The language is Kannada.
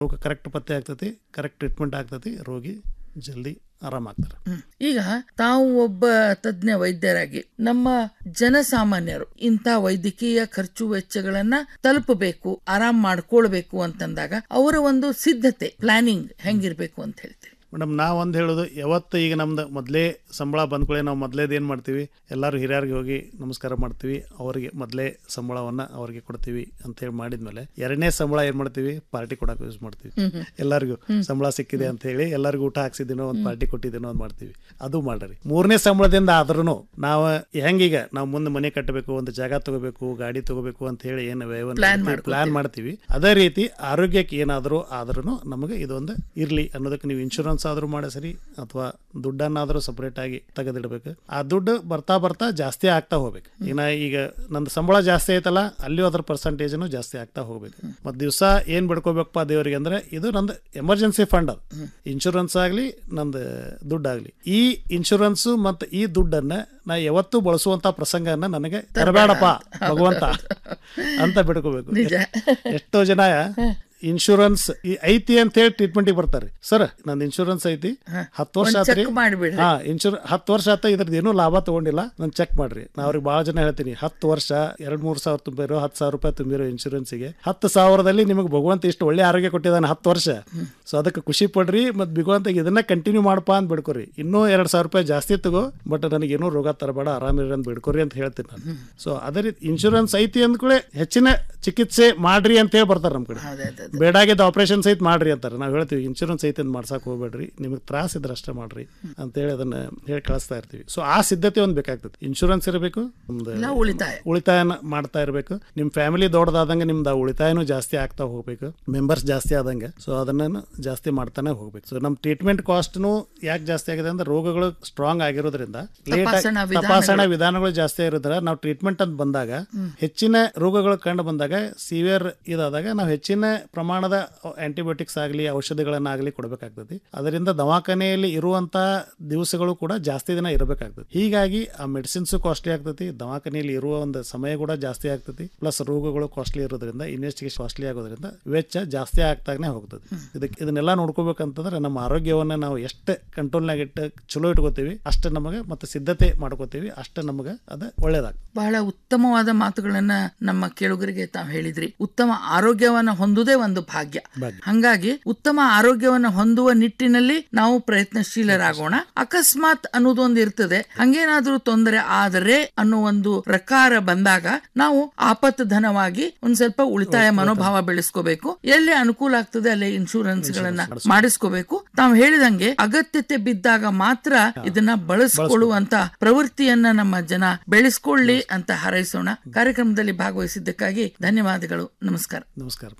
ರೋಗ ಕರೆಕ್ಟ್ ಪತ್ತೆ ಆಗ್ತತಿ ಕರೆಕ್ಟ್ ಟ್ರೀಟ್ಮೆಂಟ್ ಆಗ್ತತಿ ರೋಗಿ ಜಲ್ದಿ ಆರಾಮಾಗ್ತಾರೆ ಹ್ಮ್. ಈಗ ತಾವು ಒಬ್ಬ ತಜ್ಞ ವೈದ್ಯರಾಗಿ ನಮ್ಮ ಜನಸಾಮಾನ್ಯರು ಇಂಥ ವೈದ್ಯಕೀಯ ಖರ್ಚು ವೆಚ್ಚಗಳನ್ನ ತಲುಪಬೇಕು ಆರಾಮ್ ಮಾಡ್ಕೊಳ್ಬೇಕು ಅಂತಂದಾಗ ಅವರ ಒಂದು ಸಿದ್ಧತೆ ಪ್ಲಾನಿಂಗ್ ಹೆಂಗಿರ್ಬೇಕು ಅಂತ ಹೇಳ್ತೀವಿ ಮೇಡಮ್ ನಾವು ಒಂದು ಹೇಳೋದು ಯಾವತ್ತು ಈಗ ನಮ್ದು ಮೊದಲೇ ಸಂಬಳ ಬಂದ್ಕೊಳ್ಳಿ ನಾವು ಮೊದಲೇದು ಏನು ಮಾಡ್ತೀವಿ ಎಲ್ಲರೂ ಹಿರಿಯರಿಗೆ ಹೋಗಿ ನಮಸ್ಕಾರ ಮಾಡ್ತೀವಿ ಅವರಿಗೆ ಮೊದಲೇ ಸಂಬಳವನ್ನು ಅವ್ರಿಗೆ ಕೊಡ್ತೀವಿ ಅಂತ ಹೇಳಿ ಮಾಡಿದ್ಮೇಲೆ ಎರಡನೇ ಸಂಬಳ ಏನು ಮಾಡ್ತೀವಿ ಪಾರ್ಟಿ ಕೊಡಕ್ಕೆ ಯೂಸ್ ಮಾಡ್ತೀವಿ ಎಲ್ಲರಿಗೂ ಸಂಬಳ ಸಿಕ್ಕಿದೆ ಅಂತ ಹೇಳಿ ಎಲ್ಲರಿಗೂ ಊಟ ಹಾಕ್ಸಿದ್ದೀನೋ ಒಂದು ಪಾರ್ಟಿ ಕೊಟ್ಟಿದ್ದೀನೋ ಅಂತ ಮಾಡ್ತೀವಿ ಅದು ಮಾಡ್ರಿ ಮೂರನೇ ಸಂಬಳದಿಂದ ಆದ್ರೂ ನಾವು ಹೆಂಗೀಗ ನಾವು ಮುಂದೆ ಮನೆ ಕಟ್ಟಬೇಕು ಒಂದು ಜಾಗ ತಗೋಬೇಕು ಗಾಡಿ ತಗೋಬೇಕು ಅಂತ ಹೇಳಿ ಏನು ಪ್ಲಾನ್ ಮಾಡ್ತೀವಿ ಅದೇ ರೀತಿ ಆರೋಗ್ಯಕ್ಕೆ ಏನಾದರೂ ಆದ್ರೂ ನಮಗೆ ಇದೊಂದು ಇರ್ಲಿ ಅನ್ನೋದಕ್ಕೆ ನೀವು ಇನ್ಶೂರೆನ್ಸ್ ಆದ್ರೂ ಮಾಡಿ ಸರಿ ಅಥವಾ ದುಡ್ಡನ್ನಾದ್ರೂ ಸಪರೇಟ್ ಆಗಿ ತೆಗೆದಿಡ್ಬೇಕು ಆ ದುಡ್ಡು ಬರ್ತಾ ಬರ್ತಾ ಜಾಸ್ತಿ ಆಗ್ತಾ ಹೋಗ್ಬೇಕು ಇನ್ನ ಈಗ ನಂದು ಸಂಬಳ ಜಾಸ್ತಿ ಐತಲ್ಲ ಅಲ್ಲಿಯೂ ಅದ್ರ ಪರ್ಸಂಟೇಜ್ನು ಜಾಸ್ತಿ ಆಗ್ತಾ ಹೋಗ್ಬೇಕು ಮತ್ ದಿವಸ ಏನ್ ಬಿಡ್ಕೋಬೇಕಪ್ಪ ದೇವರಿಗೆ ಅಂದ್ರೆ ಇದು ನಂದು ಎಮರ್ಜೆನ್ಸಿ ಫಂಡ್ ಅದು ಇನ್ಶೂರೆನ್ಸ್ ಆಗ್ಲಿ ನಂದು ದುಡ್ಡಾಗ್ಲಿ ಈ ಇನ್ಶೂರೆನ್ಸ್ ಮತ್ತು ಈ ದುಡ್ಡನ್ನ ನಾ ಯಾವತ್ತೂ ಬಳಸುವಂತ ಪ್ರಸಂಗನ ನನಗೆ ತರಬೇಡಪ್ಪ ಭಗವಂತ ಅಂತ ಬಿಡ್ಕೋಬೇಕು ನಿಜ ಎಷ್ಟೋ ಜನ ಇನ್ಶೂರೆನ್ಸ್ ಐತಿ ಅಂತ ಹೇಳಿ ಟ್ರೀಟ್ಮೆಂಟ್ಗೆ ಬರ್ತಾರೆ ಸರ್ ನಂದು ಇನ್ಶೂರೆನ್ಸ್ ಐತಿ ಹತ್ತು ವರ್ಷ ಒಂದ್ ಆತ್ರಿ ಚೆಕ್ ಮಾಡಿಬಿಡ್ರಿ ಹಾ ಇನ್ಶೂರ್ ಹತ್ತು ವರ್ಷ ಆತ ಇದ್ರದ್ದು ಏನೂ ಲಾಭ ತಗೊಂಡಿಲ್ಲ ನಾನು ಚೆಕ್ ಮಾಡ್ರಿ ನಾ ಅವ್ರಿಗೆ ಭಾಳ ಜನ ಹೇಳ್ತೀನಿ ಹತ್ತು ವರ್ಷ ಎರಡ್ ಮೂರ್ ಸಾವಿರ ತುಂಬಿರೋ ಹತ್ತು ಸಾವಿರ ರೂಪಾಯಿ ತುಂಬಿರೋ ಇನ್ಶೂರೆನ್ಸ್ಗೆ ಹತ್ತು ಸಾವಿರದಲ್ಲಿ ನಿಮಗೆ ಭಗವಂತ ಇಷ್ಟು ಒಳ್ಳೆ ಆರೋಗ್ಯ ಕೊಟ್ಟಿದ್ದಾನೆ ಹತ್ತು ವರ್ಷ ಸೊ ಅದಕ್ಕೆ ಖುಷಿ ಪಡ್ರಿ ಮತ್ತು ಭಗವಂತ ಇದನ್ನ ಕಂಟಿನ್ಯೂ ಮಾಡಪ್ಪ ಅಂತ ಬಿಡ್ಕೊರಿ ಇನ್ನೂ ಎರಡ್ ಸಾವಿರ ರೂಪಾಯಿ ಜಾಸ್ತಿ ತಗೋ ಬಟ್ ನನಗೇನೂ ರೋಗ ತರಬೇಡ ಆರಾಮಿರಿ ಅಂತ ಬಿಡ್ಕೊರಿ ಅಂತ ಹೇಳ್ತೀನಿ ನಾನು ಸೊ ಅದೇ ರೀತಿ ಇನ್ಶೂರೆನ್ಸ್ ಐತಿ ಅಂದ್ಕೂಳೆ ಹೆಚ್ಚಿನ ಚಿಕಿತ್ಸೆ ಮಾಡ್ರಿ ಅಂತ ಹೇಳಿ ಬರ್ತಾರೆ ನಮ್ಮ ಕಡೆ ಅದೇ ಅದೇ ಅದೇ. ಬೇಡಾಗಿದ್ದ ಆಪರೇಷನ್ ಸಹಿತ ಮಾಡ್ರಿ ಅಂತಾರೆ ನಾವು ಹೇಳ್ತೀವಿ ಇನ್ಶೂರೆನ್ಸ್ ಐತೆ ಅಂತ ಮಾಡ್ಸಕ್ ಹೋಗ್ಬೇಡ್ರಿ ನಿಮಗೆ ತ್ರಾಸ ಇದ್ರೆ ಅಷ್ಟೇ ಮಾಡ್ರಿ ಅಂತೇಳಿ ಅದನ್ನ ಹೇಳಿ ಕಳಿಸ್ತಾ ಇರ್ತೀವಿ ಸೊ ಆ ಸಿದ್ಧತೆ ಒಂದು ಬೇಕಾಗ್ತದೆ ಇನ್ಶೂರೆನ್ಸ್ ಇರಬೇಕು ನಮ್ದು ಇಲ್ಲ ಉಳಿತಾಯ ಉಳಿತಾಯನ ಮಾಡ್ತಾ ಇರಬೇಕು ನಿಮ್ಮ ಫ್ಯಾಮಿಲಿ ದೊಡ್ಡದಾದಂಗೆ ನಿಮ್ದು ಆ ಉಳಿತಾಯನೂ ಜಾಸ್ತಿ ಆಗ್ತಾ ಹೋಗ್ಬೇಕು ಮೆಂಬರ್ಸ್ ಜಾಸ್ತಿ ಆದಂಗೆ ಸೊ ಅದನ್ನ ಜಾಸ್ತಿ ಮಾಡ್ತಾನೆ ಹೋಗ್ಬೇಕು ಸೊ ನಮ್ಮ ಟ್ರೀಟ್ಮೆಂಟ್ ಕಾಸ್ಟ್ನು ಯಾಕೆ ಜಾಸ್ತಿ ಆಗಿದೆ ಅಂದ್ರೆ ರೋಗಗಳು ಸ್ಟ್ರಾಂಗ್ ಆಗಿರೋದ್ರಿಂದ ಲೇಟ್ ತಪಾಸಣಾ ವಿಧಾನಗಳು. ತಪಾಸಣಾ ವಿಧಾನಗಳು ಜಾಸ್ತಿ ಇರೋದ್ರ ನಾವು ಟ್ರೀಟ್ಮೆಂಟ್ ಅಂತ ಬಂದಾಗ ಹೆಚ್ಚಿನ ರೋಗಗಳು ಕಂಡು ಬಂದಾಗ ಸಿವಿಯರ್ ಇದಾದಾಗ ನಾವು ಹೆಚ್ಚಿನ ಪ್ರಮಾಣದ ಆಂಟಿಬಯೋಟಿಕ್ಸ್ ಆಗಲಿ ಔಷಧಿಗಳನ್ನಾಗಲಿ ಕೊಡಬೇಕಾಗ್ತದೆ ಅದರಿಂದ ದವಾಖಾನೆಯಲ್ಲಿ ಇರುವಂತ ದಿವಸಗಳು ಕೂಡ ಜಾಸ್ತಿ ದಿನ ಇರಬೇಕಾಗ್ತದೆ ಹೀಗಾಗಿ ಆ ಮೆಡಿಸಿನ್ಸ್ ಕಾಸ್ಟ್ಲಿ ಆಗ್ತತಿ ದವಾಖಾನೆಯಲ್ಲಿ ಇರುವ ಒಂದು ಸಮಯ ಕೂಡ ಜಾಸ್ತಿ ಆಗ್ತತಿ ಪ್ಲಸ್ ರೋಗಗಳು ಕಾಸ್ಟ್ಲಿ ಇರೋದ್ರಿಂದ ಇನ್ವೆಸ್ಟಿಗೇಷನ್ ಕಾಸ್ಟ್ಲಿ ಆಗೋದ್ರಿಂದ ವೆಚ್ಚ ಜಾಸ್ತಿ ಆಗ್ತಾನೆ ಹೋಗ್ತದೆ ಇದಕ್ಕೆ ಇದನ್ನೆಲ್ಲ ನೋಡ್ಕೋಬೇಕಂತಂದ್ರೆ ನಮ್ಮ ಆರೋಗ್ಯವನ್ನ ನಾವು ಎಷ್ಟು ಕಂಟ್ರೋಲ್ನಾಗ ಇಟ್ಟು ಚಲೋ ಇಟ್ಕೋತೀವಿ ಅಷ್ಟು ನಮಗೆ ಮತ್ತೆ ಸಿದ್ಧತೆ ಮಾಡ್ಕೋತೀವಿ ಅಷ್ಟು ನಮಗೆ ಅದು ಒಳ್ಳೇದಾಗ್ತದೆ ಬಹಳ ಉತ್ತಮವಾದ ಮಾತುಗಳನ್ನ ನಮ್ಮ ಕೇಳುಗರಿಗೆ ತಾವು ಹೇಳಿದ್ರಿ ಉತ್ತಮ ಆರೋಗ್ಯವನ್ನ ಹೊಂದುವುದೇ ಒಂದು ಭಾಗ್ಯ ಭಾಗ್ಯ. ಹಂಗಾಗಿ ಉತ್ತಮ ಆರೋಗ್ಯವನ್ನ ಹೊಂದುವ ನಿಟ್ಟಿನಲ್ಲಿ ನಾವು ಪ್ರಯತ್ನಶೀಲರಾಗೋಣ ಅಕಸ್ಮಾತ್ ಅನ್ನೋದೊಂದು ಇರ್ತದೆ ಹಂಗೇನಾದ್ರೂ ತೊಂದರೆ ಆದರೆ ಅನ್ನೋ ಒಂದು ಪ್ರಕಾರ ಬಂದಾಗ ನಾವು ಆಪತ್ತಧನವಾಗಿ ಒಂದ್ ಸ್ವಲ್ಪ ಉಳಿತಾಯ ಮನೋಭಾವ ಬೆಳೆಸ್ಕೋಬೇಕು ಎಲ್ಲಿ ಅನುಕೂಲ ಆಗ್ತದೆ ಅಲ್ಲಿ ಇನ್ಶೂರೆನ್ಸ್ ಗಳನ್ನ ಮಾಡಿಸ್ಕೋಬೇಕು ತಾವು ಹೇಳಿದಂಗೆ ಅಗತ್ಯತೆ ಬಿದ್ದಾಗ ಮಾತ್ರ ಇದನ್ನ ಬಳಸ್ಕೊಳ್ಳುವಂತ ಪ್ರವೃತ್ತಿಯನ್ನ ನಮ್ಮ ಜನ ಬೆಳೆಸ್ಕೊಳ್ಳಿ ಅಂತ ಹಾರೈಸೋಣ ಕಾರ್ಯಕ್ರಮದಲ್ಲಿ ಭಾಗವಹಿಸಿದ್ದಕ್ಕಾಗಿ ಧನ್ಯವಾದಗಳು ನಮಸ್ಕಾರ ನಮಸ್ಕಾರ